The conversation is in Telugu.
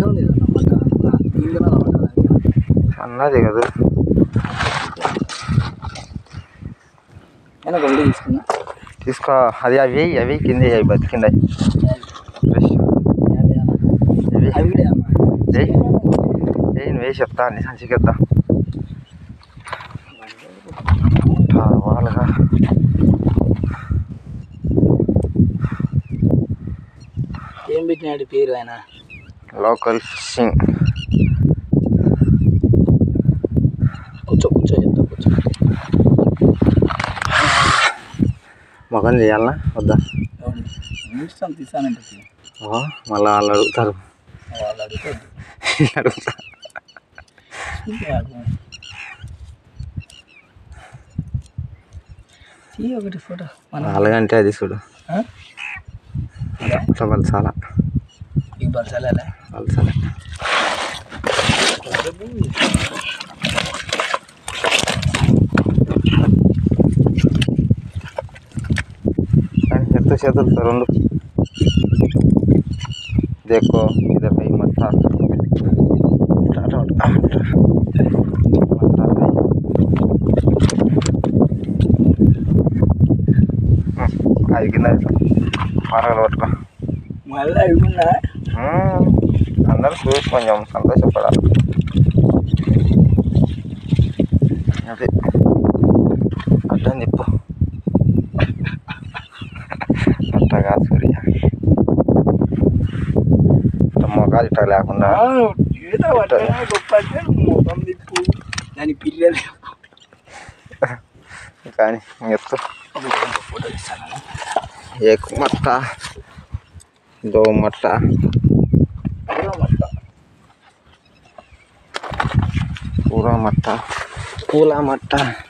ఉంది కదా మట్ట నీళ్ళు కదా మట్ట అన్నది కదా నేను ఒక వీడియో తీసుకున్నా తీసుకో అది అవి అవి కింద అవి బతికిండాయి ఫ్రెష్ యాభై అన్న. అవి అవి కూడా అన్న ఏయ్ ఏయ్ నువ్వే చెప్తా అన్ని సంచికెత్తా వాళ్ళగా ఏం పెట్టినాడు పేరు ఆయన లోకల్ ఫిషింగ్ కూర్చో కూర్చో చెప్తా కూర్చో మొఖం చేయాలనా వద్దా ఇష్టం తీసానంటే తీ. ఓ, మళ్ళా వాళ్ళు అడుగుతారు వాళ్ళు అడిగితే అడుగుతా తీ ఒకటి ఫోటో మన అలాగంటే అది చూడు అట్లా వాళ్ళు చాలా బిగ్ బాల్ చల్లాలా వాళ్ళు చాలా కానీ ఎత్తు చేతులతో రెండు देखो इधर भाई मट्टा टाटा मट्टा मट्टा भाई అది కింద పారగలు పట్టుకో మళ్ళీ అవి ఉన్నా మ్మ్. అందరూ చూసి కొంచెం సంతోషపడాలి అది అడ్డం తిప్పు అట్లా కాదు సూర్య ఇట్లా మొగాలు ఇట్లా లేకుండా ఈత పట్టడమే గొప్ప అంటే ముఖం తిప్పు దాని పిల్లలు కానీ ఎత్తు ఫోటో తీస్తాను एक मट्टा दो मट्टा पूरा मट्टा पूरा मट्टा